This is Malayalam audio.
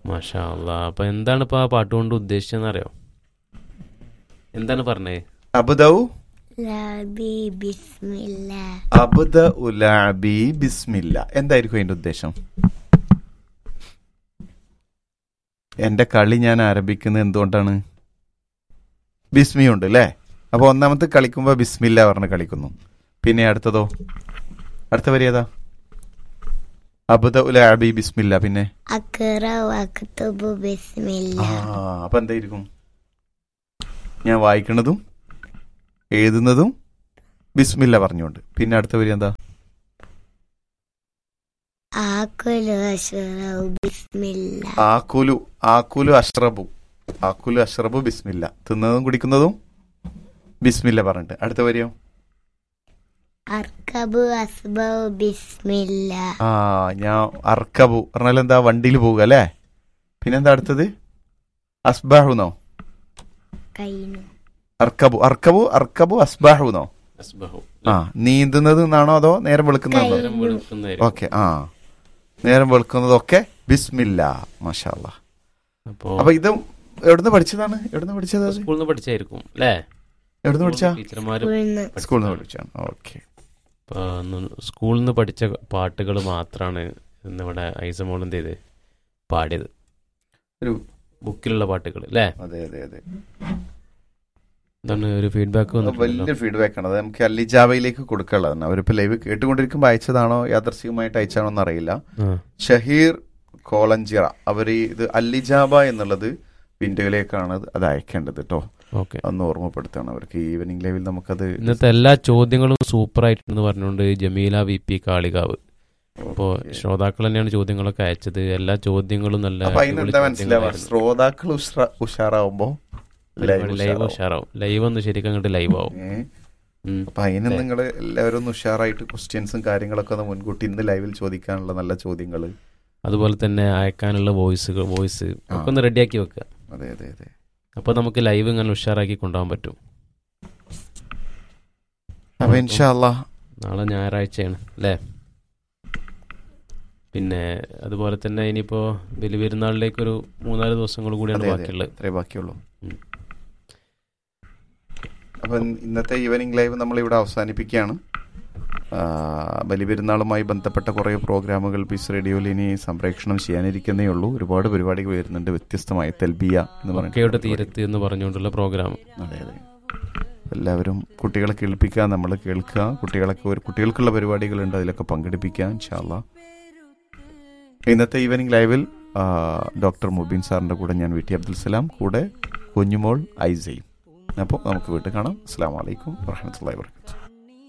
മാഷാ അല്ലാ അപ്പൊ എന്താണ് ഇപ്പൊ ആ പാട്ട് കൊണ്ട് ഉദ്ദേശിച്ചതെന്ന് അറിയോ എന്താണ് പറഞ്ഞേ അബുദൗ ലബി ബിസ്മില്ല അബുദ ഉലാബി ബിസ്മില്ല എന്തായിരിക്കും അതിന്റെ ഉദ്ദേശം എന്റെ കളി ഞാൻ ആരംഭിക്കുന്നത് എന്തുകൊണ്ടാണ് ബിസ്മിയുണ്ട് അല്ലേ അപ്പൊ ഒന്നാമത്തെ കളിക്കുമ്പോ ബിസ്മില്ല പറഞ്ഞ് കളിക്കുന്നു പിന്നെ അടുത്തതോ അടുത്ത വരി ഏതാ അബുദ ഉലാബി ബിസ്മില്ല പിന്നെ അക്കറ വക്തുബു ബിസ്മില്ല ആ അപ്പൊ എന്തായിരിക്കും ഞാൻ വായിക്കണതും എഴുതുന്നതും ബിസ്മില്ല പറഞ്ഞുകൊണ്ട് പിന്നെ അടുത്ത വരി എന്താ ആക്കുലു അഷ്റബു ബിസ്മില്ല ആക്കുലു ആക്കുലു അഷ്റബു ആക്കുലു അഷ്റബു ബിസ്മില്ല തിന്നതും കുടിക്കുന്നതും ബിസ്മില്ല പറഞ്ഞിട്ട് അടുത്ത വരിയോ അർക്കബു അസ്ബു ബിസ്മില്ല ആ ഞാൻ അർക്കബു പറഞ്ഞാൽ എന്താ വണ്ടിയിൽ പോവുക അല്ലേ പിന്നെന്താ അടുത്തത് അസ്ബാഹുന്നോ കൈനു അർക്കബു അർക്കബു അർക്കബു അസ്ബാഹുന്നോ അസ്ബഹു ആ നീന്തുന്നത് എന്നാണോ അതോ നേരം വെളുക്കുന്നതോ നേരം വെളുക്കുന്നതായിരിക്കും. ഓക്കെ ആ നേരം വെളുക്കുന്നതൊക്കെ ബിസ്മില്ല മാഷാ അല്ലാ. അപ്പോ അപ്പൊ ഇത് എവിടുന്ന് പഠിച്ചതാണ് എവിടുന്ന് പഠിച്ചത് അത്? സ്കൂളിൽ നിന്ന് പഠിച്ചായിരിക്കും അല്ലേ എവിടുന്ന് പഠിച്ച ടീച്ചർമാര് ഉഴുന്ന് സ്കൂളിൽ നിന്ന് പഠിച്ചാണ് ഓക്കെ ഇപ്പൊ അന്ന് സ്കൂളിൽ നിന്ന് പഠിച്ച പാട്ടുകൾ മാത്രമാണ് ഇന്നിവിടെ ഐസമോൾ എന്ത് ചെയ്ത് പാടിയത് ഒരു ബുക്കിലുള്ള പാട്ടുകൾ അല്ലേ അതെ അതെ അതെ എന്താണ് ഒരു ഫീഡ്ബാക്ക് വന്നിട്ടുണ്ടല്ലോ വലിയ ഫീഡ്ബാക്ക് ആണ് അത് നമുക്ക് അല്ലിജാവയിലേക്ക് കൊടുക്കാനുള്ളതാണ് അവരിപ്പോ ലൈവ് കേട്ടുകൊണ്ടിരിക്കുമ്പോൾ അയച്ചതാണോ യാദർശികമായിട്ട് അയച്ചാണോ എന്നറിയില്ല ആ, ഷഹീർ കോളഞ്ചിറ അവർ ഇത് അല്ലിജാബ എന്നുള്ളത് വിൻഡോയിലേക്കാണ് അത് അയക്കേണ്ടത് കേട്ടോ ഓക്കെ അന്ന് ഓർമ്മപ്പെടുത്താണ് അവർക്ക് ഈവനിങ് ലൈവിൽ നമുക്കത് ഇന്നത്തെ എല്ലാ ചോദ്യങ്ങളും സൂപ്പർ ആയിട്ടുണ്ടെന്ന് പറഞ്ഞുകൊണ്ട് ജമീല വി പി കാളികാവ് അപ്പോൾ ശ്രോതാക്കൾ തന്നെയാണ് ചോദ്യങ്ങളൊക്കെ അയച്ചത് എല്ലാ ചോദ്യങ്ങളും നല്ല അപ്പൊ അതിന് അടിപൊളി എന്താ മനസ്സിലാവുക ചോദ്യങ്ങളായിരുന്നു. ശ്രോതാക്കൾ ഉഷാ- ഉഷാറാവുമ്പോ ലൈവ് ലൈവ് ഉഷാറാവും. ഉഷാറാവും ലൈവ് ഒന്ന് ശരിക്കും അങ്ങോട്ട് ലൈവ് ആവും ഏ? ഉം. അപ്പൊ അതിന് നിങ്ങൾ എല്ലാവരും ഒന്ന് ഉഷാറായിട്ട് ക്വസ്റ്റ്യൻസും കാര്യങ്ങളൊക്കെ ഒന്ന് മുൻകൂട്ടി ഇന്ന് ലൈവിൽ ചോദിക്കാനുള്ള നല്ല ചോദ്യങ്ങൾ അതുപോലെ തന്നെ അയക്കാനുള്ള വോയിസുകൾ വോയിസ് ഒക്കെ ഒന്ന് റെഡിയാക്കി വെക്കുക അതെ അതെ അതെ അപ്പോൾ നമുക്ക് ലൈവ് ഇങ്ങനെ ഉഷാറാക്കി കൊണ്ടുപോകാൻ പറ്റും അപ്പൊ ഇൻഷാല്ലാ നാളെ ഞായറാഴ്ചയാണ് അല്ലേ പിന്നെ അതുപോലെ തന്നെ ഇനിയിപ്പോൾ ബലിപെരുന്നാളിലേക്കൊരു മൂന്നാല് ദിവസങ്ങൾ കൂടിയാണ് അതെ, അതെ. ബാക്കിയുള്ളത് അത്രേ ബാക്കിയുള്ളൂ ഉം. അപ്പൊ ഇന്നത്തെ ഈവനിങ് ലൈവ് നമ്മൾ ഇവിടെ അവസാനിപ്പിക്കുകയാണ് ആ, ബലിപെരുന്നാളുമായി ബന്ധപ്പെട്ട കുറേ പ്രോഗ്രാമുകൾ പീസ് റേഡിയോയിൽ ഇനി സംപ്രേഷണം ചെയ്യാനിരിക്കുന്നേ ഉള്ളൂ ഒരുപാട് പരിപാടികൾ വരുന്നുണ്ട് വ്യത്യസ്തമായ തെൽബിയ എന്ന് ഒക്കെയുടെ പറഞ്ഞിട്ട് തീരത്ത് എന്ന് പറഞ്ഞുകൊണ്ടുള്ള പ്രോഗ്രാം അതെ അതെ എല്ലാവരും കുട്ടികളെ കേൾപ്പിക്കുക നമ്മൾ കേൾക്കുക കുട്ടികളൊക്കെ ഒരു കുട്ടികൾക്കുള്ള പരിപാടികളുണ്ട് അതിലൊക്കെ പങ്കെടുപ്പിക്കുക ഇൻഷാല്ല ഇന്നത്തെ ഈവനിങ് ലൈവിൽ ആ, ഡോക്ടർ മുബീൻ സാറിൻ്റെ കൂടെ ഞാൻ വി ടി അബ്ദുൽ സലാം കൂടെ കുഞ്ഞുമോൾ ഐസയും അപ്പോൾ നമുക്ക് വീട്ടിൽ കാണാം അസ്സാം വലൈക്കും വാഹമത്തല്ലാ വർക്കാത്തു